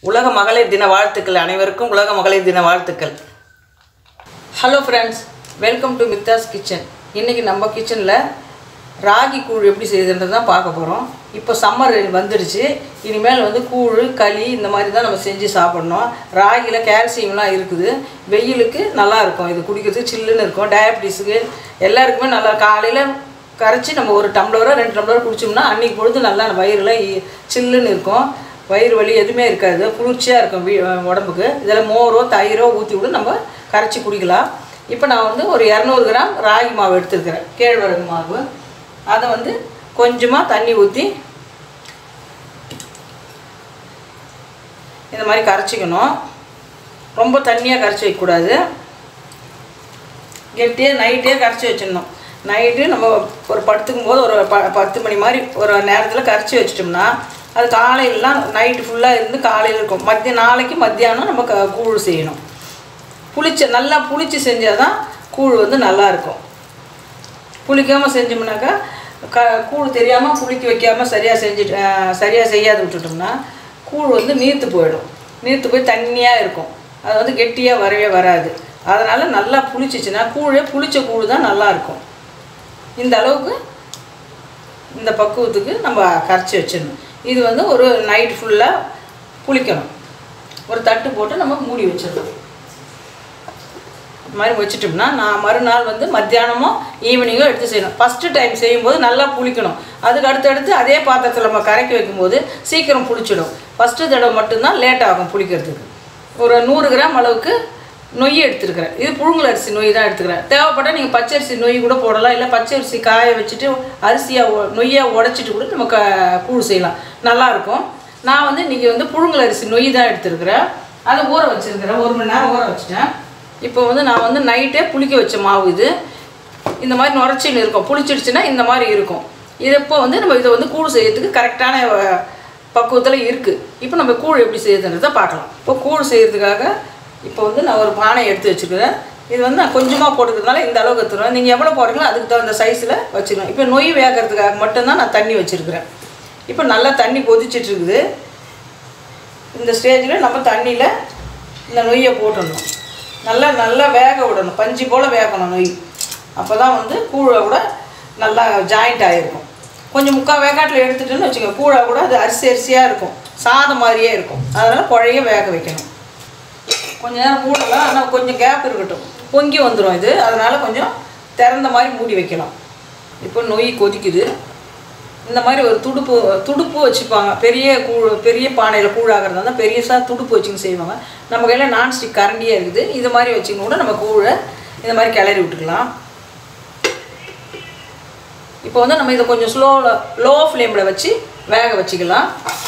உலக மகளிர் தின வாழ்த்துக்கள் அனைவருக்கும் உலக மகளிர் தின வாழ்த்துக்கள் hello friends welcome to Mitha's kitchen இன்றைக்கி நம்ம கிச்சனில் ராகி கூழ் எப்படி செய்யுதுன்றது தான் பார்க்க போகிறோம் இப்போ சம்மர் வந்துடுச்சு இனிமேல் வந்து கூழ் களி இந்த மாதிரி தான் நம்ம செஞ்சு சாப்பிட்ணும் ராகியில் கால்சியம்லாம் இருக்குது வெயிலுக்கு நல்லா இருக்கும் இது குடிக்கிறதுக்கு சில்லுன்னு இருக்கும் டயபிட்டிஸுக்கு எல்லாருக்குமே நல்லா காலையில் கரைச்சி நம்ம ஒரு டம்ளரோ ரெண்டு டம்ளரோ குடிச்சோம்னா அன்றைக்கி பொழுது நல்லா வயிறில் சில்லுன்னு இருக்கும் வயிறு வலி எதுவுமே இருக்காது குளிர்ச்சியாக இருக்கும் வீ உடம்புக்கு இதில் மோரோ தயிரோ ஊற்றி விட்டு நம்ம கரைச்சி குடிக்கலாம் இப்போ நான் வந்து ஒரு இரநூறு கிராம் ராகி மாவு எடுத்துருக்கிறேன் கேழ்வரகு மாவு அதை வந்து கொஞ்சமாக தண்ணி ஊற்றி இந்த மாதிரி கரைச்சிக்கணும் ரொம்ப தண்ணியாக கரைச்சி வைக்கக்கூடாது கெட்டியாக நைட்டே கரைச்சி வச்சிடணும் நைட்டு நம்ம ஒரு படுத்துக்கும் போது ஒரு ப பத்து மணி மாதிரி ஒரு நேரத்தில் கரைச்சி வச்சிட்டோம்னா அது காலையிலலாம் நைட்டு ஃபுல்லாக இருந்து காலையில் இருக்கும் மத்திய நாளைக்கு மத்தியானம் நம்ம க கூழ் செய்யணும் புளிச்ச நல்லா புளிச்சு செஞ்சால் தான் கூழ் வந்து நல்லா இருக்கும் புளிக்காமல் செஞ்சோம்னாக்கா க கூழ் தெரியாமல் புளிக்க வைக்காமல் சரியாக செஞ்சுட்டு சரியாக செய்யாது விட்டுட்டோம்னா கூழ் வந்து நீர்த்து போயிடும் நீர்த்து போய் தண்ணியாக இருக்கும் அது வந்து கெட்டியாக வரவே வராது அதனால் நல்லா புளிச்சிச்சுன்னா கூழே புளிச்ச கூழ் தான் நல்லா இருக்கும் இந்த அளவுக்கு இந்த பக்குவத்துக்கு நம்ம கரைச்சி வச்சிடணும் இது வந்து ஒரு நைட் ஃபுல்லாக புளிக்கணும் ஒரு தட்டு போட்டு நம்ம மூடி வச்சிடணும் இந்த மாதிரி வச்சுட்டோம்னா நான் மறுநாள் வந்து மத்தியானமோ ஈவினிங்கோ எடுத்து செய்யணும் ஃபஸ்ட்டு டைம் செய்யும்போது நல்லா புளிக்கணும் அதுக்கு அடுத்தடுத்து அதே பாத்திரத்தில் நம்ம கரைக்கி வைக்கும்போது சீக்கிரம் புளிச்சிடும் ஃபஸ்ட்டு தடவை மட்டும்தான் லேட் ஆகும் புளிக்கிறதுக்கு ஒரு நூறு கிராம் அளவுக்கு நொய் எடுத்துருக்கிறேன் இது புழுங்கல் அரிசி நொய் தான் எடுத்துக்கிறேன் தேவைப்பட்டால் நீங்கள் பச்சரிசி நொய் கூட போடலாம் இல்லை பச்சரிசி காய வச்சுட்டு அரிசியாக நொய்யாக உடச்சிட்டு கூட நம்ம க கூழ் செய்யலாம் நல்லாயிருக்கும் நான் வந்து இன்றைக்கி வந்து புழுங்கல் அரிசி நொய் தான் எடுத்துருக்கிறேன் அதை ஊற வச்சுருக்கிறேன் ஒரு மணி நேரம் ஊற வச்சுட்டேன் இப்போ வந்து நான் வந்து நைட்டே புளிக்க வச்ச மாவு இது இந்த மாதிரி நுரைச்சின்னு இருக்கும் புளிச்சிடுச்சுன்னா இந்த மாதிரி இருக்கும் இது இப்போ வந்து நம்ம இதை வந்து கூழ் செய்யறதுக்கு கரெக்டான பக்குவத்தில் இருக்குது இப்போ நம்ம கூழ் எப்படி செய்யுதுன்றதை பார்க்கலாம் இப்போ கூழ் செய்கிறதுக்காக இப்போ வந்து நான் ஒரு பானை எடுத்து வச்சுருக்கிறேன் இது வந்து நான் கொஞ்சமாக போட்டுக்கிறதுனால இந்த அளவுக்கு எடுத்துருவேன் நீங்கள் எவ்வளோ போடுறீங்களோ அதுக்கு தகுந்த சைஸில் வச்சுக்கலாம் இப்போ நொய் வேகிறதுக்காக மட்டும்தான் நான் தண்ணி வச்சுருக்கிறேன் இப்போ நல்லா தண்ணி கொதிச்சிட்டு இருக்குது இந்த ஸ்டேஜில் நம்ம தண்ணியில் இந்த நொய்யை போட்டுடணும் நல்லா நல்லா வேக விடணும் பஞ்சு போல் வேகணும் நொய் அப்போ தான் வந்து கூழை கூட நல்லா ஜாயிண்ட் ஆகிருக்கும் கொஞ்சம் முக்கால் வேக்காட்டில் எடுத்துட்டோன்னு வச்சுக்கோங்க கூழை கூட அது அரிசி அரிசியாக இருக்கும் சாதம் மாதிரியே இருக்கும் அதனால் குழைய வேக வைக்கணும் கொஞ்ச நேரம் மூடலாம் ஆனால் கொஞ்சம் கேப் இருக்கட்டும் பொங்கி வந்துடும் இது அதனால் கொஞ்சம் திறந்த மாதிரி மூடி வைக்கலாம் இப்போ நொய் கொதிக்குது இந்த மாதிரி ஒரு துடுப்பு துடுப்பு வச்சுப்பாங்க பெரிய கூழ் பெரிய பானையில் கூழாகிறதா இருந்தால் பெரியசாக துடுப்பு வச்சுன்னு செய்வாங்க நம்ம கையில் நான்ஸ்டிக் கரண்டியே இருக்குது இது மாதிரி வச்சுன்னு கூட நம்ம கூழை இந்த மாதிரி கிளறி விட்டுக்கலாம் இப்போ வந்து நம்ம இதை கொஞ்சம் ஸ்லோவில் லோ ஃப்ளேமில் வச்சு வேக வச்சுக்கலாம்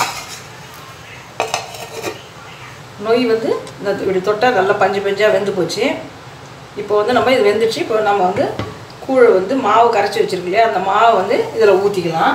நொய் வந்து இந்த இப்படி தொட்டால் நல்லா பஞ்சு பஞ்சாக வெந்து போச்சு இப்போ வந்து நம்ம இது வெந்துச்சு இப்போ நம்ம வந்து கூழை வந்து மாவு கரைச்சி வச்சுருக்கு இல்லையா அந்த மாவை வந்து இதில் ஊற்றிக்கலாம்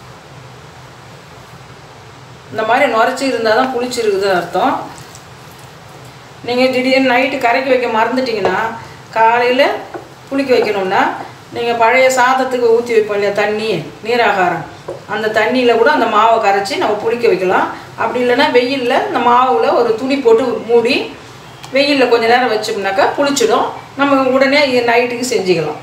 இந்த மாதிரி நுரைச்சி இருந்தால் தான் புளிச்சிருக்குதுன்னு அர்த்தம் நீங்கள் திடீர்னு நைட்டு கரைக்க வைக்க மறந்துட்டிங்கன்னா காலையில் புளிக்க வைக்கணும்னா நீங்கள் பழைய சாதத்துக்கு ஊற்றி வைப்போம் இல்லையா தண்ணி நீராகாரம் அந்த தண்ணியில் கூட அந்த மாவை கரைச்சி நம்ம புளிக்க வைக்கலாம் அப்படி இல்லைன்னா வெயிலில் இந்த மாவில் ஒரு துணி போட்டு மூடி வெயிலில் கொஞ்ச நேரம் வச்சோம்னாக்கா புளிச்சிடும் நம்ம உடனே நைட்டுக்கு செஞ்சுக்கலாம்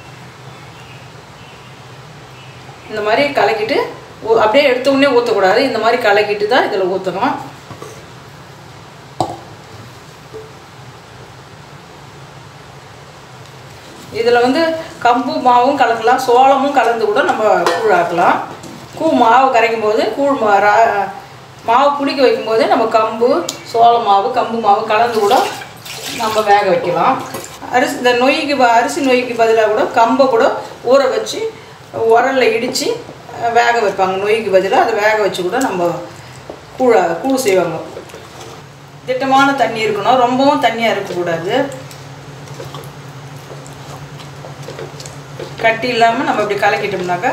இந்த மாதிரி கலக்கிட்டு ஊ- அப்படியே எடுத்த உடனே ஊற்றக்கூடாது இந்த மாதிரி கலக்கிட்டு தான் இதில் ஊற்றணும் இதில் வந்து கம்பு மாவும் கலக்கலாம் சோளமும் கலந்து கூட நம்ம கூழ் ஆக்கலாம் கூ மாவு கரைக்கும் போது கூழ் மா ரா- மாவு புளிக்க வைக்கும்போது நம்ம கம்பு சோள மாவு கம்பு மாவு கலந்து கூட நம்ம வேக வைக்கலாம் அரிசி இந்த நொய்க்கு ப- அரிசி நொய்க்கு பதிலாக கூட கம்பை கூட ஊற வச்சு உரலில் இடித்து வேக வைப்பாங்க நொய்க்கு பதிலாக அதை வேக வச்சு கூட நம்ம கூழ கூழ் செய்வாங்க திட்டமான தண்ணி இருக்கணும் ரொம்பவும் தண்ணியாக இருக்கக்கூடாது கட்டி இல்லாமல் நம்ம இப்படி கலக்கிட்டோம்னாக்கா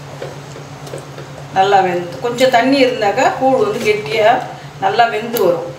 நல்லா வெந்து கொஞ்சம் தண்ணி இருந்தாக்கா கூழ் வந்து கெட்டியாக நல்லா வெந்து வரும்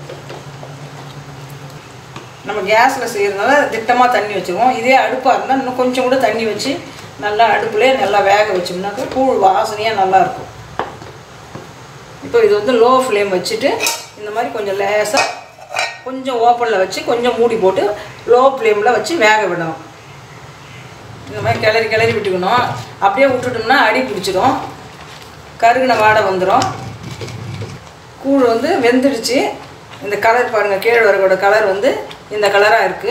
நம்ம கேஸில் செய்கிறதுனால திட்டமாக தண்ணி வச்சுருவோம் இதே அடுப்பாக இருந்தால் இன்னும் கொஞ்சம் கூட தண்ணி வச்சு நல்லா அடுப்புலேயே நல்லா வேக வச்சோம்னாக்கா கூழ் வாசனையாக நல்லா இருக்கும் இப்போ இது வந்து லோ ஃப்ளேம் வச்சுட்டு இந்த இந்த மாதிரி கொஞ்சம் லேசாக கொஞ்சம் ஓப்பனில் வச்சு கொஞ்சம் மூடி போட்டு லோ ஃப்ளேமில் வச்சு வேக விடணும் இந்த மாதிரி கிளறி கிளறி விட்டுக்கணும் அப்படியே விட்டுட்டோம்னா அடி பிடிச்சிடும் கருகின வாடை வந்துடும் கூழ் வந்து வெந்துடுச்சு இந்த கலர் பாருங்கள் கேழ்வரகோட கலர் வந்து இந்த கலராக இருக்குது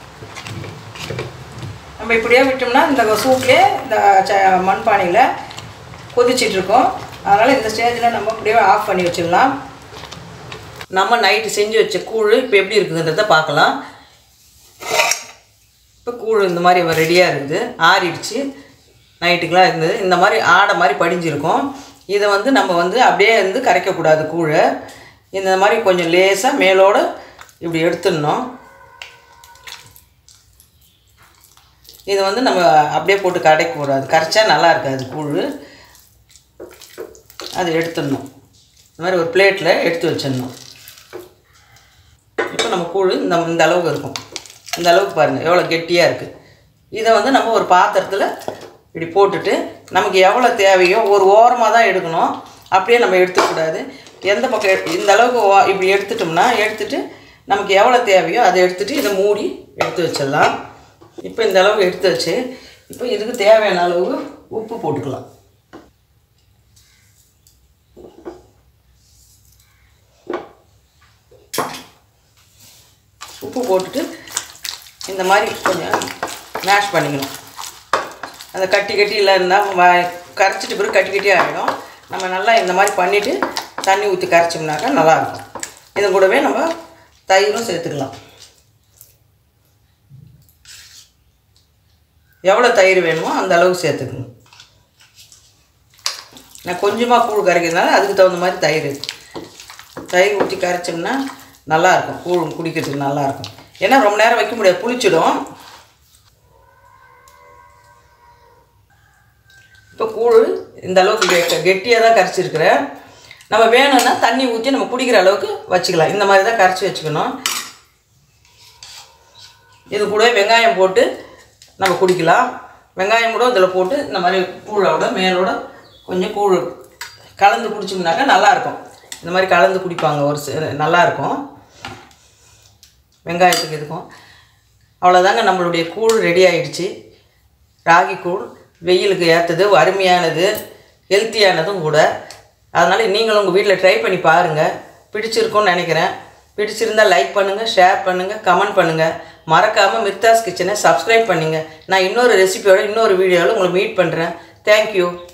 நம்ம இப்படியே விட்டோம்னா இந்த சூட்லேயே இந்த ச மண்பானையில் கொதிச்சிட்டு இருக்கோம் அதனால் இந்த ஸ்டேஜில் நம்ம அப்படியே ஆஃப் பண்ணி வச்சிடலாம் நம்ம நைட்டு செஞ்சு வச்ச கூழ் இப்போ எப்படி இருக்குதுன்றத பார்க்கலாம் இப்போ கூழ் இந்த மாதிரி ரெடியாக இருக்குது ஆறிடுச்சு நைட்டுக்கெலாம் இருந்தது இந்த மாதிரி ஆடை மாதிரி படிஞ்சிருக்கும் இதை வந்து நம்ம வந்து அப்படியே வந்து கரைக்கக்கூடாது கூழை இந்த மாதிரி கொஞ்சம் லேசாக மேலோட இப்படி எடுத்துடணும் இதை வந்து நம்ம அப்படியே போட்டு கரைக்கக்கூடாது கரைச்சா நல்லா இருக்காது கூழ் அதை எடுத்துடணும் இந்த மாதிரி ஒரு பிளேட்டில் எடுத்து வச்சிடணும் இப்போ நம்ம கூழ் இந்த இந்த அளவுக்கு இருக்கும் இந்த அளவுக்கு பாருங்கள் எவ்வளோ கெட்டியாக இருக்குது இதை வந்து நம்ம ஒரு பாத்திரத்தில் இப்படி போட்டுட்டு நமக்கு எவ்வளோ தேவையோ ஒரு ஓரமாக தான் எடுக்கணும் அப்படியே நம்ம எடுத்துக்கூடாது எந்த பக்கம் எடு- இந்த அளவுக்கு ஓ- இப்படி எடுத்துட்டோம்னா எடுத்துட்டு நமக்கு எவ்வளோ தேவையோ அதை எடுத்துட்டு இதை மூடி எடுத்து வச்சிடலாம் இப்போ இந்த அளவுக்கு எடுத்து வச்சு இப்போ இதுக்கு தேவையான அளவு உப்பு போட்டுக்கலாம் உப்பு போட்டுட்டு இந்த மாதிரி கொஞ்சம் மேஷ் பண்ணிக்கணும் அந்த கட்டி கட்டி இல்லை இருந்தால் கரைச்சிட்டு பிறகு கட்டி கட்டி ஆகிடும் நம்ம நல்லா இந்த மாதிரி பண்ணிவிட்டு தண்ணி ஊற்றி கரைச்சோம்னாக்கா நல்லாயிருக்கும் இது கூடவே நம்ம தயிரும் சேர்த்துக்கலாம் எவ்வளோ தயிர் வேணுமோ அந்த அளவுக்கு சேர்த்துக்கணும் நான் கொஞ்சமாக கூழ் கரைக்கிறதுனால அதுக்கு தகுந்த மாதிரி தயிர் தயிர் ஊற்றி கரைச்சோம்னா நல்லாயிருக்கும் கூழ் குடிக்கிறதுக்கு நல்லாயிருக்கும் ஏன்னா ரொம்ப நேரம் வைக்க முடியாது புளிச்சிடும் இப்போ கூழ் இந்த அளவுக்கு கெ- கெட்டியாக தான் கரைச்சிருக்கிறேன் நம்ம வேணும்னா தண்ணி ஊற்றி நம்ம குடிக்கிற அளவுக்கு வச்சுக்கலாம் இந்த மாதிரி தான் கரைச்சி வச்சுக்கணும் இது கூட வெங்காயம் போட்டு நம்ம குடிக்கலாம் வெங்காயம் கூட இதில் போட்டு இந்த மாதிரி கூழோட மேலோட கொஞ்சம் கூழ் கலந்து குடிச்சோம்னாக்கா நல்லாயிருக்கும் இந்த மாதிரி கலந்து குடிப்பாங்க ஒரு சி நல்லாயிருக்கும் வெங்காயத்துக்கு இதுக்கும் அவ்வளோதாங்க நம்மளுடைய கூழ் ரெடி ஆயிடுச்சு ராகி கூழ் வெயிலுக்கு ஏற்றது அருமையானது ஹெல்த்தியானதும் கூட அதனால் நீங்களும் உங்கள் வீட்டில் ட்ரை பண்ணி பாருங்கள் பிடிச்சிருக்கும்னு நினைக்கிறேன் பிடிச்சிருந்தா லைக் பண்ணுங்கள் ஷேர் பண்ணுங்கள் கமெண்ட் பண்ணுங்கள் மறக்காமல் மிர்தாஸ் கிச்சனை சப்ஸ்கிரைப் பண்ணுங்க நான் இன்னொரு ரெசிபியோட இன்னொரு வீடியோவில் உங்களை மீட் பண்ணுறேன் தேங்க்யூ